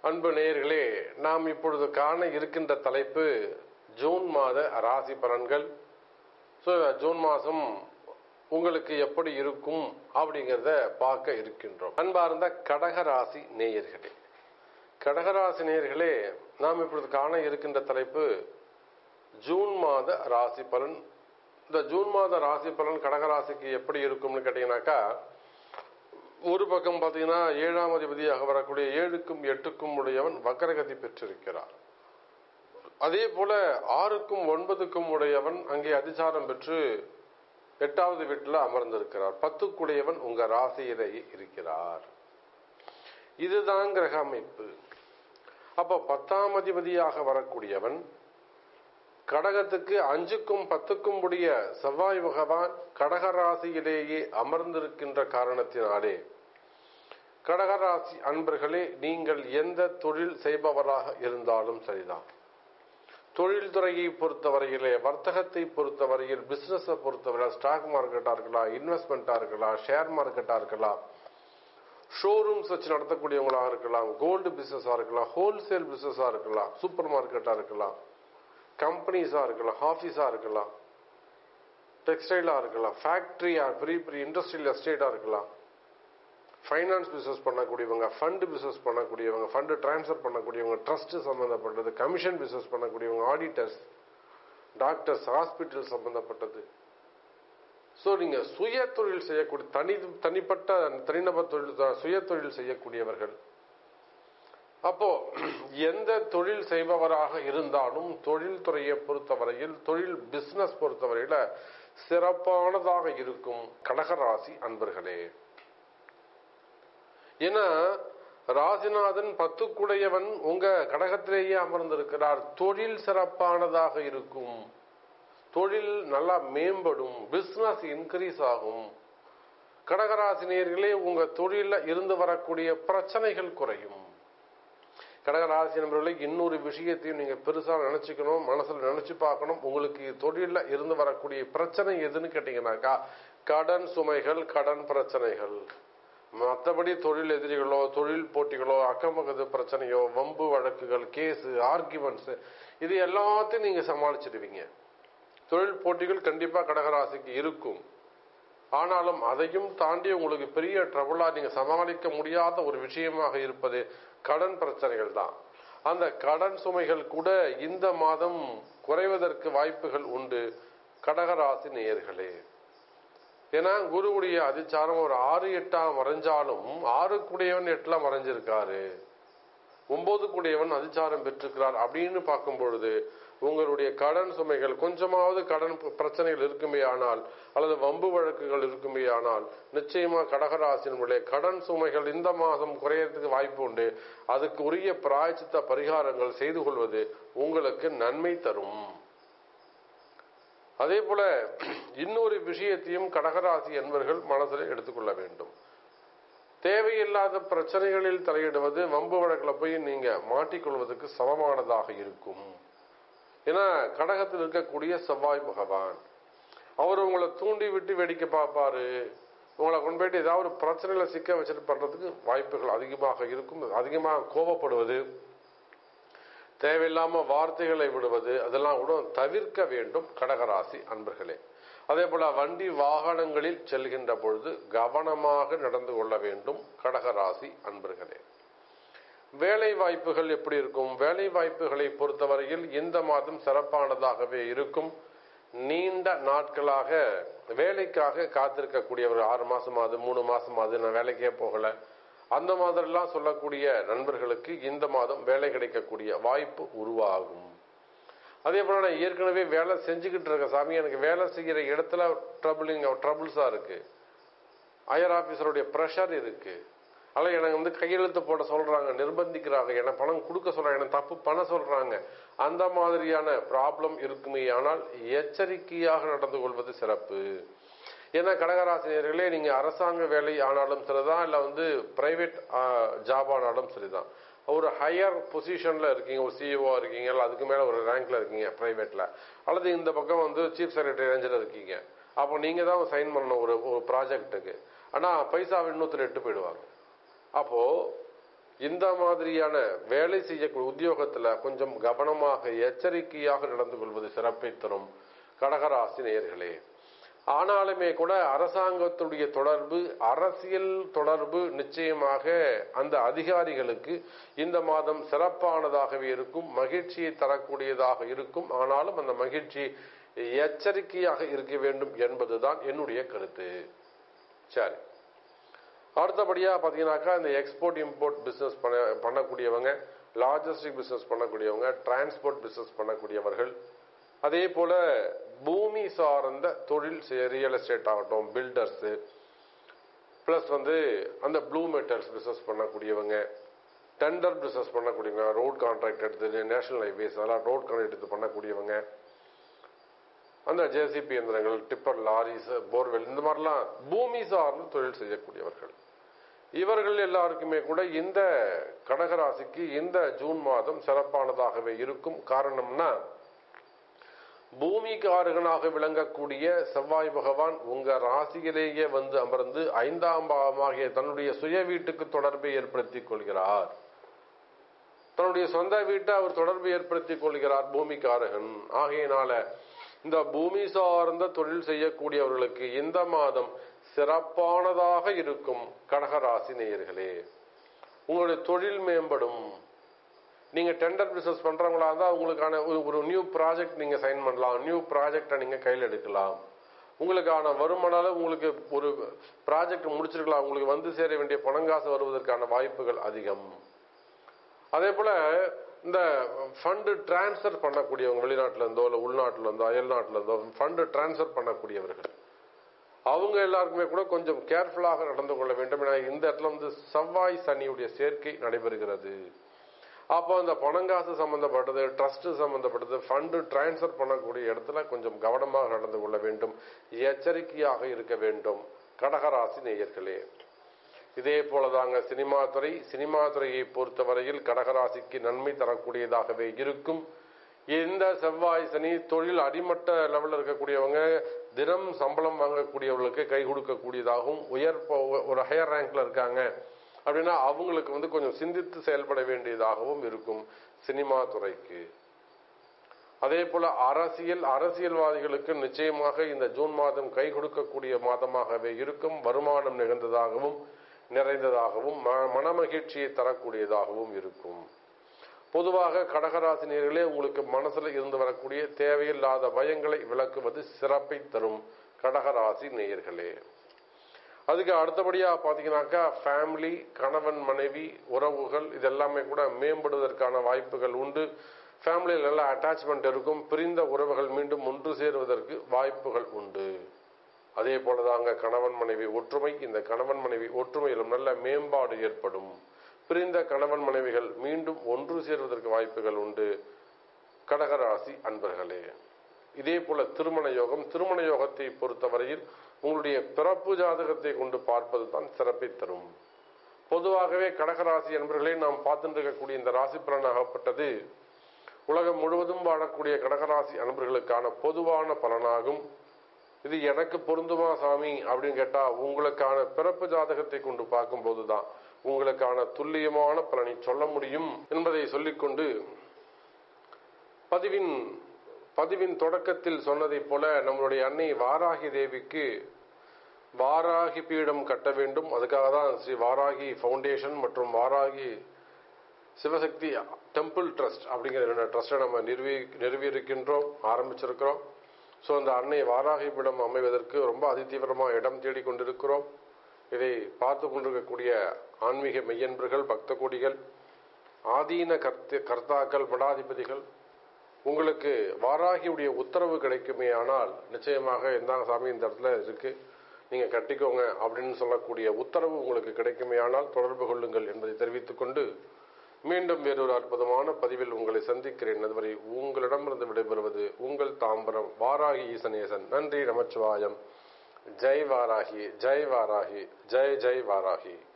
அன்பு நேயர்களே நாம் இப்பொழுது காண இருக்கின்ற தலைப்பு ஜூன் மாத ராசி பலன்கள் ஸோ ஜூன் மாதம் உங்களுக்கு எப்படி இருக்கும் அப்படிங்கிறத பார்க்க இருக்கின்றோம் அன்பார்ந்த கடகராசி நேயர்களே கடகராசி நேயர்களே நாம் இப்பொழுது காண இருக்கின்ற தலைப்பு ஜூன் மாத ராசி பலன் இந்த ஜூன் மாத ராசி பலன் கடகராசிக்கு எப்படி இருக்கும்னு கேட்டீங்கன்னாக்கா ஒரு பக்கம் பார்த்தீங்கன்னா ஏழாம் அதிபதியாக வரக்கூடிய ஏழுக்கும் எட்டுக்கும் உடையவன் வக்கரகதி பெற்றிருக்கிறார் அதே போல ஆறுக்கும் ஒன்பதுக்கும் உடையவன் அங்கே அதிசாரம் பெற்று எட்டாவது வீட்டில் அமர்ந்திருக்கிறார் பத்துக்குடையவன் உங்க ராசியிலே இருக்கிறார் இதுதான் கிரக அமைப்பு அப்ப பத்தாம் அதிபதியாக வரக்கூடியவன் கடகத்துக்கு அஞ்சுக்கும் பத்துக்கும் உடைய செவ்வாய் பகவான் கடகராசியிலேயே அமர்ந்திருக்கின்ற காரணத்தினாலே கடகராசி அன்பர்களே நீங்கள் எந்த தொழில் செய்பவராக இருந்தாலும் சரிதான் தொழில்துறையை பொறுத்தவரையிலே வர்த்தகத்தை பொறுத்தவரையில் பிசினஸை பொறுத்தவரை ஸ்டாக் மார்க்கெட்டா இருக்கலாம் இன்வெஸ்ட்மெண்ட்டா இருக்கலாம் ஷேர் மார்க்கெட்டா இருக்கலாம் ஷோரூம்ஸ் வச்சு நடத்தக்கூடியவங்களாக இருக்கலாம் கோல்டு பிசினஸா இருக்கலாம் ஹோல்சேல் பிசினஸா இருக்கலாம் சூப்பர் மார்க்கெட்டா இருக்கலாம் கம்பெனிஸா இருக்கலாம் ஆஃபீஸா இருக்கலாம் டெக்ஸ்டைலா இருக்கலாம் ஃபேக்டரியா பெரிய பெரிய இண்டஸ்ட்ரியல் எஸ்டேட்டா இருக்கலாம் ஃபைனான்ஸ் பிசினஸ் பண்ணக்கூடியவங்க ஃபண்டு பிசினஸ் பண்ணக்கூடியவங்க ஃபண்டு டிரான்ஸ்ஃபர் பண்ணக்கூடியவங்க ட்ரஸ்ட் சம்பந்தப்பட்டது கமிஷன் பிசினஸ் பண்ணக்கூடியவங்க ஆடிட்டர்ஸ் டாக்டர்ஸ் ஹாஸ்பிட்டல் சம்பந்தப்பட்டது ஸோ நீங்க சுய தொழில் செய்யக்கூடிய தனி தனிப்பட்ட தனிநபர் தொழில் சுய தொழில் செய்யக்கூடியவர்கள் அப்போ எந்த தொழில் செய்பவராக இருந்தாலும் தொழில் துறையை பொறுத்தவரையில் தொழில் பிசினஸ் பொறுத்தவரையில சிறப்பானதாக இருக்கும் கடகராசி அன்பர்களே ஏன்னா ராசிநாதன் பத்துக்குடையவன் உங்க கடகத்திலேயே அமர்ந்திருக்கிறார் தொழில் சிறப்பானதாக இருக்கும் தொழில் நல்லா மேம்படும் பிசினஸ் இன்க்ரீஸ் ஆகும் கடகராசினியர்களே உங்க தொழில இருந்து வரக்கூடிய பிரச்சனைகள் குறையும் கடகராசி நண்பர்களே இன்னொரு விஷயத்தையும் நீங்க பெருசா நினைச்சுக்கணும் மனசுல நினைச்சு பார்க்கணும் உங்களுக்கு தொழில இருந்து வரக்கூடிய பிரச்சனை எதுன்னு கேட்டீங்கன்னாக்கா கடன் சுமைகள் கடன் பிரச்சனைகள் மற்றபடி தொழில் எதிரிகளோ தொழில் போட்டிகளோ அக்கம்பக்கத்து பிரச்சனையோ வம்பு வழக்குகள் கேஸு ஆர்குமெண்ட்ஸ் இது எல்லாத்தையும் நீங்க சமாளிச்சிடுவீங்க தொழில் போட்டிகள் கண்டிப்பா கடகராசிக்கு இருக்கும் ஆனாலும் அதையும் தாண்டி உங்களுக்கு பெரிய ட்ரபுளா நீங்க சமாளிக்க முடியாத ஒரு விஷயமாக இருப்பது கடன் பிரச்சனைகள் தான் அந்த கடன் சுமைகள் கூட இந்த மாதம் குறைவதற்கு வாய்ப்புகள் உண்டு கடகராசி நேயர்களே ஏன்னா குருவுடைய அதிச்சாரம் ஒரு ஆறு எட்டாம் மறைஞ்சாலும் ஆறு கூடியவன் எட்டுல மறைஞ்சிருக்காரு ஒன்பது கூடியவன் அதிச்சாரம் பெற்றிருக்கிறார் அப்படின்னு பார்க்கும் பொழுது உங்களுடைய கடன் சுமைகள் கொஞ்சமாவது கடன் பிரச்சனைகள் இருக்குமே ஆனால் அல்லது வம்பு வழக்குகள் இருக்குமே ஆனால் நிச்சயமா கடகராசினுடைய கடன் சுமைகள் இந்த மாதம் குறையறதுக்கு வாய்ப்பு உண்டு அதுக்கு உரிய பிராய்ச்சித்த பரிகாரங்கள் செய்து கொள்வது உங்களுக்கு நன்மை தரும் அதே போல இன்னொரு விஷயத்தையும் கடகராசி என்பவர்கள் மனதில் எடுத்துக்கொள்ள வேண்டும் தேவையில்லாத பிரச்சனைகளில் தலையிடுவது வம்பு வழக்கில் போய் நீங்க மாட்டிக்கொள்வதற்கு சமமானதாக இருக்கும் ஏன்னா கடகத்தில் இருக்கக்கூடிய செவ்வாய் பகவான் அவர் உங்களை தூண்டி விட்டு வேடிக்கை பார்ப்பாரு உங்களை கொண்டு போயிட்டு ஏதாவது ஒரு பிரச்சனையில சிக்க வச்சுட்டு பண்றதுக்கு வாய்ப்புகள் அதிகமாக இருக்கும் அதிகமாக கோபப்படுவது தேவையில்லாம வார்த்தைகளை விடுவது அதெல்லாம் கூட தவிர்க்க வேண்டும் கடகராசி அன்பர்களே அதே போல வண்டி வாகனங்களில் செல்கின்ற பொழுது கவனமாக நடந்து கொள்ள வேண்டும் கடகராசி அன்பர்களே வேலை வாய்ப்புகள் எப்படி இருக்கும் வேலை வாய்ப்புகளை பொறுத்தவரையில் இந்த மாதம் சிறப்பானதாகவே இருக்கும் நீண்ட நாட்களாக வேலைக்காக காத்திருக்கக்கூடியவர் ஆறு மாசம் ஆகுது மூணு மாசம் ஆகுது நான் வேலைக்கே போகல அந்த மாதிரிலாம் சொல்லக்கூடிய நண்பர்களுக்கு இந்த மாதம் வேலை கிடைக்கக்கூடிய வாய்ப்பு உருவாகும் அதே போல நான் ஏற்கனவே வேலை செஞ்சுக்கிட்டு இருக்க சாமி எனக்கு வேலை செய்கிற இடத்துல ட்ரபிளிங் ட்ரபிள்ஸா இருக்கு ஹையர் ஆபீசருடைய ப்ரெஷர் இருக்கு அல்ல எனக்கு வந்து கையெழுத்து போட சொல்றாங்க நிர்பந்திக்கிறாங்க எனக்கு பணம் கொடுக்க சொல்றாங்க எனக்கு தப்பு பண்ண சொல்றாங்க அந்த மாதிரியான ப்ராப்ளம் இருக்குமே ஆனால் எச்சரிக்கையாக நடந்து கொள்வது சிறப்பு ஏன்னா கடகராசினியர்களே நீங்க அரசாங்க வேலை ஆனாலும் சரிதான் இல்ல வந்து பிரைவேட் ஜாப் ஆனாலும் சரிதான் ஒரு ஹையர் பொசிஷன்ல இருக்கீங்க ஒரு சிஇஓ இருக்கீங்க இல்ல அதுக்கு மேல ஒரு ரேங்க்ல இருக்கீங்க பிரைவேட்ல அல்லது இந்த பக்கம் வந்து சீஃப் செக்ரட்டரி ரேஞ்சில் இருக்கீங்க அப்போ நீங்க தான் சைன் பண்ணணும் ஒரு ஒரு ப்ராஜெக்ட்டுக்கு ஆனா பைசா இன்னொருத்தர் எட்டு போயிடுவாங்க அப்போ இந்த மாதிரியான வேலை செய்யக்கூடிய உத்தியோகத்துல கொஞ்சம் கவனமாக எச்சரிக்கையாக நடந்து கொள்வது சிறப்பை தரும் கடகராசி நேயர்களே ஆனாலுமே கூட அரசாங்கத்துடைய தொடர்பு அரசியல் தொடர்பு நிச்சயமாக அந்த அதிகாரிகளுக்கு இந்த மாதம் சிறப்பானதாகவே இருக்கும் மகிழ்ச்சியை தரக்கூடியதாக இருக்கும் ஆனாலும் அந்த மகிழ்ச்சி எச்சரிக்கையாக இருக்க வேண்டும் என்பதுதான் என்னுடைய கருத்து சரி அடுத்தபடியா பாத்தீங்கன்னாக்கா இந்த எக்ஸ்போர்ட் இம்போர்ட் பிசினஸ் பண்ண பண்ணக்கூடியவங்க லாஜிஸ்டிக் பிசினஸ் பண்ணக்கூடியவங்க டிரான்ஸ்போர்ட் பிசினஸ் பண்ணக்கூடியவர்கள் அதே போல பூமி சார்ந்த தொழில் ரியல் எஸ்டேட் ஆகட்டும் பில்டர்ஸ் பிளஸ் வந்து அந்த ப்ளூ மெட்டல்ஸ் பிசினஸ் பண்ணக்கூடியவங்க டெண்டர் பிசினஸ் பண்ணக்கூடியவங்க ரோட் கான்ட்ராக்ட் எடுத்து நேஷனல் ஹைவேஸ் அதெல்லாம் ரோட் கான்ட்ராக்ட் எடுத்து பண்ணக்கூடியவங்க அந்த ஜேசிபி இயந்திரங்கள் டிப்பர் லாரிஸ் போர்வெல் இந்த மாதிரிலாம் பூமி சார்ந்து தொழில் செய்யக்கூடியவர்கள் இவர்கள் எல்லாருக்குமே கூட இந்த கடகராசிக்கு இந்த ஜூன் மாதம் சிறப்பானதாகவே இருக்கும் காரணம்னா பூமிக்காரகனாக விளங்கக்கூடிய செவ்வாய் பகவான் உங்க ராசியிலேயே வந்து அமர்ந்து ஐந்தாம் பாவமாகிய தன்னுடைய சுய வீட்டுக்கு தொடர்பை ஏற்படுத்திக் கொள்கிறார் தன்னுடைய சொந்த வீட்டை அவர் தொடர்பு ஏற்படுத்திக் கொள்கிறார் பூமிக்காரகன் ஆகையினால இந்த பூமி சார்ந்த தொழில் செய்யக்கூடியவர்களுக்கு இந்த மாதம் சிறப்பானதாக இருக்கும் கடகராசி நேயர்களே உங்களுடைய தொழில் மேம்படும் நீங்க டெண்டர் பிசினஸ் பண்றவங்களா இருந்தா உங்களுக்கான ஒரு நியூ ப்ராஜெக்ட் நீங்க சைன் பண்ணலாம் நியூ ப்ராஜெக்டை நீங்க கையில் எடுக்கலாம் உங்களுக்கான வருமானால உங்களுக்கு ஒரு ப்ராஜெக்ட் முடிச்சிருக்கலாம் உங்களுக்கு வந்து சேர வேண்டிய பணங்காசு வருவதற்கான வாய்ப்புகள் அதிகம் அதே போல இந்த ஃபண்டு டிரான்ஸ்ஃபர் பண்ணக்கூடியவங்க வெளிநாட்டில இருந்தோ இல்லை உள்நாட்டில இருந்தோ அயல் நாட்டில இருந்தோ ஃபண்டு டிரான்ஸ்ஃபர் பண்ணக்கூடியவர்கள் அவங்க எல்லாருக்குமே கூட கொஞ்சம் கேர்ஃபுல்லாக நடந்து கொள்ள வேண்டும் ஏன்னா இந்த இடத்துல வந்து செவ்வாய் சனியுடைய சேர்க்கை நடைபெறுகிறது அப்போ அந்த பணங்காசு சம்பந்தப்பட்டது ட்ரஸ்ட் சம்பந்தப்பட்டது ஃபண்டு டிரான்ஸ்ஃபர் பண்ணக்கூடிய இடத்துல கொஞ்சம் கவனமாக நடந்து கொள்ள வேண்டும் எச்சரிக்கையாக இருக்க வேண்டும் கடகராசி நேயர்களே இதே போலதாங்க சினிமா துறை சினிமா துறையை பொறுத்தவரையில் கடகராசிக்கு நன்மை தரக்கூடியதாகவே இருக்கும் இந்த செவ்வாய் சனி தொழில் அடிமட்ட லெவலில் இருக்கக்கூடியவங்க தினம் சம்பளம் வாங்கக்கூடியவர்களுக்கு கை கொடுக்கக்கூடியதாகவும் உயர் ஒரு ஹையர் ரேங்க்ல இருக்காங்க அப்படின்னா அவங்களுக்கு வந்து கொஞ்சம் சிந்தித்து செயல்பட வேண்டியதாகவும் இருக்கும் சினிமா துறைக்கு அதே போல அரசியல் அரசியல்வாதிகளுக்கு நிச்சயமாக இந்த ஜூன் மாதம் கை கொடுக்கக்கூடிய மாதமாகவே இருக்கும் வருமானம் நிகழ்ந்ததாகவும் நிறைந்ததாகவும் மனமகிழ்ச்சியை தரக்கூடியதாகவும் இருக்கும் பொதுவாக கடகராசினியர்களே உங்களுக்கு மனசுல இருந்து வரக்கூடிய தேவையில்லாத பயங்களை விளக்குவது சிறப்பை தரும் கடகராசி நேயர்களே அதுக்கு அடுத்தபடியா பாத்தீங்கன்னாக்கா ஃபேமிலி கணவன் மனைவி உறவுகள் இதெல்லாமே கூட மேம்படுவதற்கான வாய்ப்புகள் உண்டு ஃபேமிலியில் நல்ல அட்டாச்மெண்ட் இருக்கும் பிரிந்த உறவுகள் மீண்டும் ஒன்று சேருவதற்கு வாய்ப்புகள் உண்டு அதே போலதாங்க கணவன் மனைவி ஒற்றுமை இந்த கணவன் மனைவி ஒற்றுமையிலும் நல்ல மேம்பாடு ஏற்படும் பிரிந்த கணவன் மனைவிகள் மீண்டும் ஒன்று சேர்வதற்கு வாய்ப்புகள் உண்டு கடகராசி அன்பர்களே இதே போல திருமண யோகம் திருமண யோகத்தை பொறுத்தவரையில் உங்களுடைய பிறப்பு ஜாதகத்தை கொண்டு பார்ப்பது தான் சிறப்பை தரும் பொதுவாகவே கடகராசி என்பர்களே நாம் பார்த்துட்டு இருக்கக்கூடிய இந்த ராசி பலனாகப்பட்டது உலகம் முழுவதும் வாழக்கூடிய கடகராசி அன்பர்களுக்கான பொதுவான பலனாகும் இது எனக்கு பொருந்துமா சாமி அப்படின்னு கேட்டா உங்களுக்கான பிறப்பு ஜாதகத்தை கொண்டு பார்க்கும்போது தான் உங்களுக்கான துல்லியமான பலனை சொல்ல முடியும் என்பதை சொல்லிக்கொண்டு பதிவின் பதிவின் தொடக்கத்தில் சொன்னதைப் போல நம்மளுடைய அன்னை வாராகி தேவிக்கு வாராகி பீடம் கட்ட வேண்டும் அதுக்காக தான் ஸ்ரீ வாராகி ஃபவுண்டேஷன் மற்றும் வாராகி சிவசக்தி டெம்பிள் ட்ரஸ்ட் அப்படிங்கிற ரெண்டு ட்ரஸ்ட்டை நம்ம நிறுவி நிறுவியிருக்கின்றோம் ஆரம்பிச்சிருக்கிறோம் ஸோ அந்த அன்னை வாராகி பீடம் அமைவதற்கு ரொம்ப அதிதீவிரமாக இடம் தேடி கொண்டிருக்கிறோம் இதை பார்த்து கொண்டிருக்கக்கூடிய ஆன்மீக மெய்யன்பர்கள் பக்த கோடிகள் ஆதீன கர்த்த கர்த்தாக்கள் மடாதிபதிகள் உங்களுக்கு வாராகியுடைய உத்தரவு கிடைக்குமே ஆனால் நிச்சயமாக எந்தாங்க சாமி இந்த இடத்துல இருக்கு நீங்க கட்டிக்கோங்க அப்படின்னு சொல்லக்கூடிய உத்தரவு உங்களுக்கு கிடைக்குமே ஆனால் தொடர்பு கொள்ளுங்கள் என்பதை தெரிவித்துக் கொண்டு மீண்டும் வேறொரு அற்புதமான பதிவில் உங்களை சந்திக்கிறேன் அதுவரை உங்களிடமிருந்து விடைபெறுவது உங்கள் தாம்பரம் வாராகி ஈசனேசன் நன்றி நமச்சிவாயம் ஜெய் வாராகி ஜெய் வாராகி ஜெய் ஜெய் வாராகி